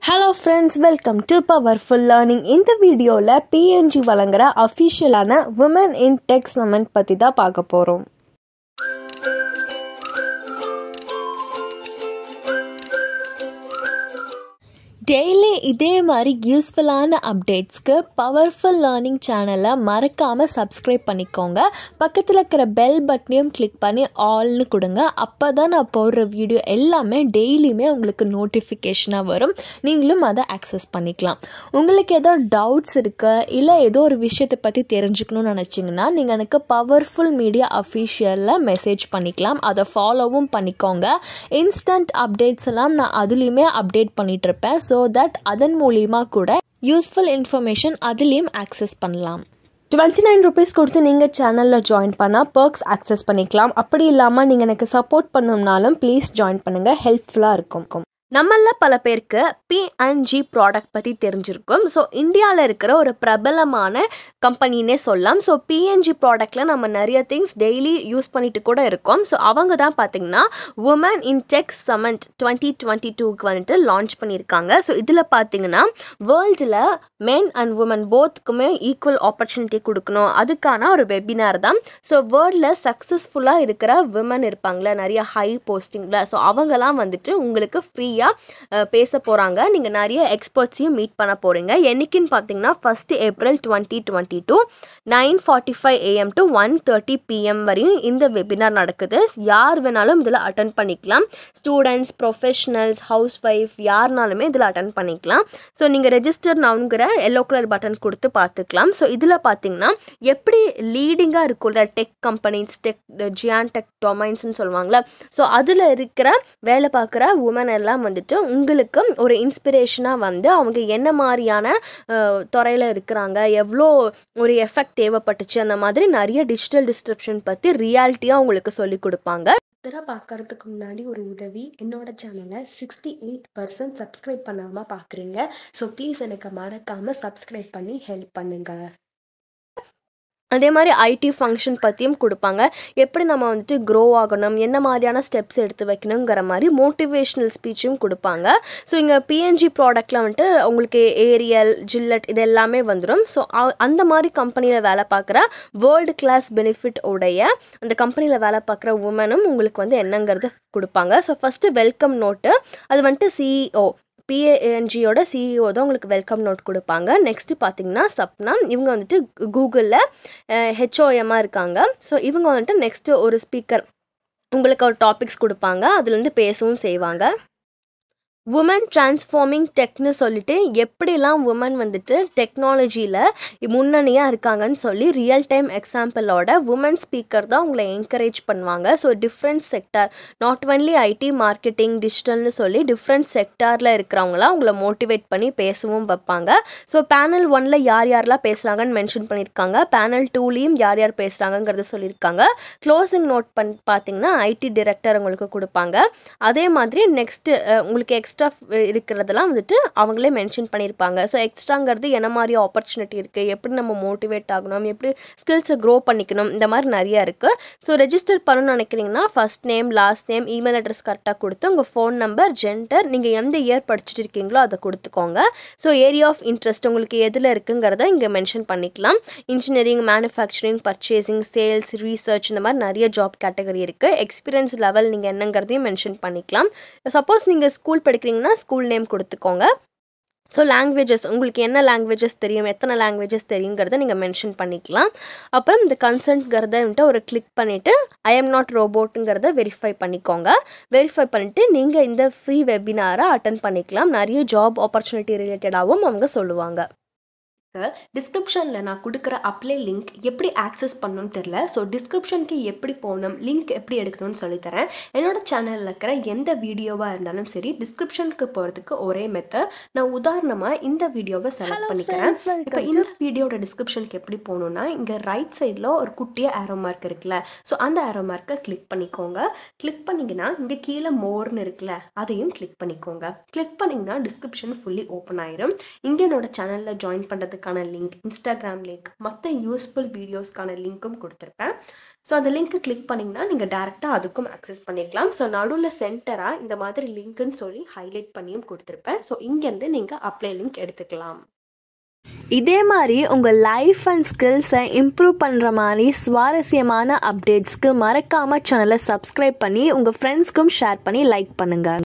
hello friends welcome to powerful learning இந்த வீடியோவில் PNG வழங்குற அஃபிஷியலான உமன் இன் டெக் சமன் பற்றி தான் பார்க்க போகிறோம் டெய்லி இதே மாதிரி யூஸ்ஃபுல்லான அப்டேட்ஸ்க்கு பவர்ஃபுல் லேர்னிங் சேனலை மறக்காமல் சப்ஸ்கிரைப் பண்ணிக்கோங்க பக்கத்தில் இருக்கிற பெல் பட்டனையும் கிளிக் பண்ணி ஆல்னு கொடுங்க அப்போ தான் நான் போடுற வீடியோ எல்லாமே டெய்லியுமே உங்களுக்கு நோட்டிஃபிகேஷனாக வரும் நீங்களும் அதை ஆக்சஸ் பண்ணிக்கலாம் உங்களுக்கு ஏதோ டவுட்ஸ் இருக்கு இல்லை ஏதோ ஒரு விஷயத்தை பற்றி தெரிஞ்சுக்கணும்னு நினச்சிங்கன்னா நீங்கள் எனக்கு பவர்ஃபுல் மீடியா அஃபீஷியலில் மெசேஜ் பண்ணிக்கலாம் அதை ஃபாலோவும் பண்ணிக்கோங்க இன்ஸ்டன்ட் அப்டேட்ஸ் எல்லாம் நான் அதுலேயுமே அப்டேட் பண்ணிகிட்டு இருப்பேன் ஸோ தட் அதன் மூலியமாக கூட யூஸ்ஃபுல் இன்ஃபர்மேஷன் அதுலேயும் ஆக்சஸ் பண்ணலாம் டுவெண்ட்டி நைன் ருபீஸ் கொடுத்து நீங்கள் சேனலில் ஜாயின் பண்ணால் பர்க்ஸ் ஆக்சஸ் பண்ணிக்கலாம் அப்படி இல்லாமல் நீங்கள் எனக்கு சப்போர்ட் பண்ணணும்னாலும் ப்ளீஸ் ஜாயின் பண்ணுங்கள் ஹெல்ப்ஃபுல்லாக இருக்கும் நம்மள பல பேருக்கு பிஎன்ஜி ப்ராடக்ட் பற்றி தெரிஞ்சிருக்கும் ஸோ இந்தியாவில் இருக்கிற ஒரு பிரபலமான கம்பெனினே சொல்லலாம் ஸோ பிஎன்ஜி ப்ராடக்டில் நம்ம நிறைய திங்ஸ் டெய்லி யூஸ் பண்ணிட்டு கூட இருக்கோம் ஸோ அவங்க தான் பார்த்தீங்கன்னா women in tech summit twenty twenty டூக்கு வந்துட்டு லான்ச் பண்ணியிருக்காங்க ஸோ இதில் பார்த்தீங்கன்னா வேர்ல்டில் மென் அண்ட் உமன் போத்துக்குமே ஈக்குவல் ஆப்பர்ச்சுனிட்டி கொடுக்கணும் அதுக்கான ஒரு வெபினார் தான் ஸோ வேர்ல்டில் சக்ஸஸ்ஃபுல்லாக இருக்கிற விமன் இருப்பாங்களே நிறைய ஹை போஸ்டிங்கில் ஸோ அவங்கெல்லாம் வந்துட்டு உங்களுக்கு ஃப்ரீயாக பேச போகிறாங்க நீங்கள் நிறைய எக்ஸ்பர்ட்ஸையும் மீட் பண்ண போகிறீங்க என்னைக்குன்னு பார்த்தீங்கன்னா first April twenty twenty two nine forty five AM to one thirty PM வரையும் இந்த வெபினார் நடக்குது யார் வேணாலும் இதில் அட்டன் பண்ணிக்கலாம் ஸ்டூடெண்ட்ஸ் ப்ரொஃபஷனல்ஸ் ஹவுஸ் ஒய்ஃப் யாருனாலுமே இதில் அட்டன் பண்ணிக்கலாம் ஸோ நீங்கள் ரெஜிஸ்டர் நவுங்கிற எல்லோ கலர் பட்டன் கொடுத்து பார்த்துக்கலாம் ஸோ இதில் பார்த்தீங்கன்னா எப்படி லீடிங்காக இருக்கும்ல tech companies tech giant tech டொமைன்ஸ்னு சொல்லுவாங்களே ஸோ அதில் இருக்கிற வேலை பார்க்குற உமன் எல்லாம் வந்துட்டு உங்களுக்கு ஒரு இன்ஸ்பிரேஷனாக வந்து அவங்க என்ன மாதிரியான துறையில் இருக்கிறாங்க எவ்வளோ ஒரு எஃபெக்ட் தேவைப்பட்டுச்சு அந்த மாதிரி நிறைய டிஜிட்டல் டிஸ்கிரிப்ஷன் பற்றி ரியாலிட்டியாக உங்களுக்கு சொல்லி கொடுப்பாங்க ஃபர்தராக பார்க்கறதுக்கு முன்னாடி ஒரு உதவி என்னோட சேனலை சிக்ஸ்டி எயிட் பர்சன்ட் சப்ஸ்கிரைப் பண்ணாமல் பார்க்குறீங்க ஸோ ப்ளீஸ் எனக்கு மறக்காமல் சப்ஸ்கிரைப் பண்ணி ஹெல்ப் பண்ணுங்கள் அதே மாதிரி ஐடி ஃபங்க்ஷன் பற்றியும் கொடுப்பாங்க எப்படி நம்ம வந்துட்டு க்ரோ ஆகணும் என்ன மாதிரியான ஸ்டெப்ஸ் எடுத்து வைக்கணுங்கிற மாதிரி மோட்டிவேஷ்னல் ஸ்பீச்சும் கொடுப்பாங்க ஸோ இங்கே பிஎன்ஜி ப்ராடக்டில் வந்துட்டு உங்களுக்கு ஏரியல் ஜில்லட் இது எல்லாமே வந்துடும் ஸோ அந்த மாதிரி கம்பெனியில் வேலை பார்க்குற வேர்ல்டு கிளாஸ் பெனிஃபிட் உடைய அந்த கம்பெனியில் வேலை பார்க்குற உமனும் உங்களுக்கு வந்து என்னங்கிறது கொடுப்பாங்க ஸோ ஃபஸ்ட்டு வெல்கம் நோட்டு அது வந்துட்டு சிஇஓ பிஏஎன்ஜியோட சிஇஓ தான் உங்களுக்கு வெல்கம் நோட் கொடுப்பாங்க நெக்ஸ்ட்டு பார்த்தீங்கன்னா சப்னா இவங்க வந்துட்டு கூகுளில் ஹெச்ஓஎம்மாக இருக்காங்க ஸோ இவங்க வந்துட்டு நெக்ஸ்ட்டு ஒரு ஸ்பீக்கர் உங்களுக்கு ஒரு டாபிக்ஸ் கொடுப்பாங்க அதுலேருந்து பேசவும் செய்வாங்க உமன் டிரான்ஸ்ஃபார்மிங் டெக்னு சொல்லிட்டு எப்படிலாம் உமன் வந்துட்டு டெக்னாலஜியில் முன்னணியாக இருக்காங்கன்னு சொல்லி ரியல் டைம் எக்ஸாம்பிளோட உமன் ஸ்பீக்கர் தான் உங்களை என்கரேஜ் பண்ணுவாங்க so different sector not only IT marketing டிஜிட்டல்னு சொல்லி டிஃப்ரெண்ட் செக்டாரில் இருக்கிறவங்களாம் உங்களை மோட்டிவேட் பண்ணி பேசவும் வைப்பாங்க ஸோ பேனல் ஒனில் யார் யாரெல்லாம் பேசுகிறாங்கன்னு மென்ஷன் பண்ணியிருக்காங்க பேனல் டூலேயும் யார் யார் பேசுகிறாங்கங்கிறத சொல்லியிருக்காங்க க்ளோசிங் நோட் பண் பார்த்தீங்கன்னா ஐடி டிரெக்டர் உங்களுக்கு கொடுப்பாங்க அதே மாதிரி நெக்ஸ்ட்டு உங்களுக்கு எக்ஸ் எக்ஸ்ட்ரா இருக்கிறதெல்லாம் வந்துட்டு அவங்களே மென்ஷன் பண்ணியிருப்பாங்க ஸோ எக்ஸ்ட்ராங்கிறது என்ன மாதிரி ஆப்பர்ச்சுனிட்டி இருக்குது எப்படி நம்ம மோட்டிவேட் ஆகணும் எப்படி ஸ்கில்ஸை க்ரோ பண்ணிக்கணும் இந்த மாதிரி நிறையா இருக்குது ஸோ ரெஜிஸ்டர் பண்ணணும்னு நினைக்கிறீங்கன்னா first name last name email address கரெக்டாக கொடுத்து உங்கள் ஃபோன் நம்பர் ஜென்டர் நீங்கள் எந்த இயர் படிச்சுட்டு இருக்கீங்களோ அதை கொடுத்துக்கோங்க ஸோ ஏரியா ஆஃப் இன்ட்ரெஸ்ட் உங்களுக்கு எதில் இருக்குங்கிறத இங்கே மென்ஷன் பண்ணிக்கலாம் engineering manufacturing purchasing sales research இந்த மாதிரி நிறைய ஜாப் கேட்டகரி இருக்குது எக்ஸ்பீரியன்ஸ் லெவல் நீங்கள் என்னங்கிறதையும் மென்ஷன் பண்ணிக்கலாம் சப்போஸ் நீங்கள் ஸ்கூல் படிக்கிறீங்க படிக்கிறீங்கன்னா ஸ்கூல் நேம் கொடுத்துக்கோங்க ஸோ லாங்குவேஜஸ் உங்களுக்கு என்ன லாங்குவேஜஸ் தெரியும் எத்தனை லாங்குவேஜஸ் தெரியுங்கிறத நீங்கள் மென்ஷன் பண்ணிக்கலாம் அப்புறம் இந்த கன்சன்ட்ங்கிறத வந்துட்டு ஒரு கிளிக் பண்ணிவிட்டு ஐ எம் நாட் ரோபோட்டுங்கிறத வெரிஃபை பண்ணிக்கோங்க வெரிஃபை பண்ணிவிட்டு நீங்கள் இந்த ஃப்ரீ வெபினாரை அட்டன் பண்ணிக்கலாம் நிறைய ஜாப் ஆப்பர்ச்சுனிட்டி ரிலேட்டடாகவும் அவங்க சொல்லுவாங்க டிஸ்கிரிப்ஷனில் நான் கொடுக்குற அப்ளை லிங்க் எப்படி ஆக்சஸ் பண்ணணும்னு தெரில ஸோ டிஸ்கிரிப்ஷனுக்கு எப்படி போகணும் லிங்க் எப்படி எடுக்கணும்னு சொல்லித்தரேன் என்னோட சேனலில் இருக்கிற எந்த வீடியோவாக இருந்தாலும் சரி டிஸ்கிரிப்ஷனுக்கு போகிறதுக்கு ஒரே மெத்தட் நான் உதாரணமாக இந்த வீடியோவை செலக்ட் பண்ணிக்கிறேன் இப்போ இந்த வீடியோட டிஸ்கிரிப்ஷனுக்கு எப்படி போகணுன்னா இங்கே ரைட் சைடில் ஒரு குட்டியாக ஆரோ மார்க் இருக்குல்ல ஸோ அந்த ஆரோ மார்க்கை கிளிக் பண்ணிக்கோங்க கிளிக் பண்ணிங்கன்னா இங்கே கீழே மோர்னு இருக்குல்ல அதையும் கிளிக் பண்ணிக்கோங்க கிளிக் பண்ணிங்கன்னா டிஸ்கிரிப்ஷன் ஃபுல்லி ஓப்பன் ஆயிரும் இங்கே என்னோட சேனலில் ஜாயின் பண்ணுறதுக்கு சேனலுக்கான லிங்க் இன்ஸ்டாகிராம் லிங்க் மற்ற யூஸ்ஃபுல் வீடியோஸ்க்கான லிங்க்கும் கொடுத்துருப்பேன் ஸோ அந்த லிங்க்கை கிளிக் பண்ணிங்கன்னா நீங்கள் டேரெக்டாக அதுக்கும் ஆக்சஸ் பண்ணிக்கலாம் ஸோ நடுவில் சென்டராக இந்த மாதிரி லிங்க்குன்னு சொல்லி ஹைலைட் பண்ணியும் கொடுத்துருப்பேன் ஸோ இங்கேருந்து நீங்கள் அப்ளை லிங்க் எடுத்துக்கலாம் இதே மாதிரி உங்கள் லைஃப் அண்ட் ஸ்கில்ஸை இம்ப்ரூவ் பண்ணுற மாதிரி சுவாரஸ்யமான அப்டேட்ஸ்க்கு மறக்காமல் சேனலை சப்ஸ்கிரைப் பண்ணி உங்கள் ஃப்ரெண்ட்ஸ்க்கும் ஷேர் பண்ணி லைக் பண்ணுங்கள்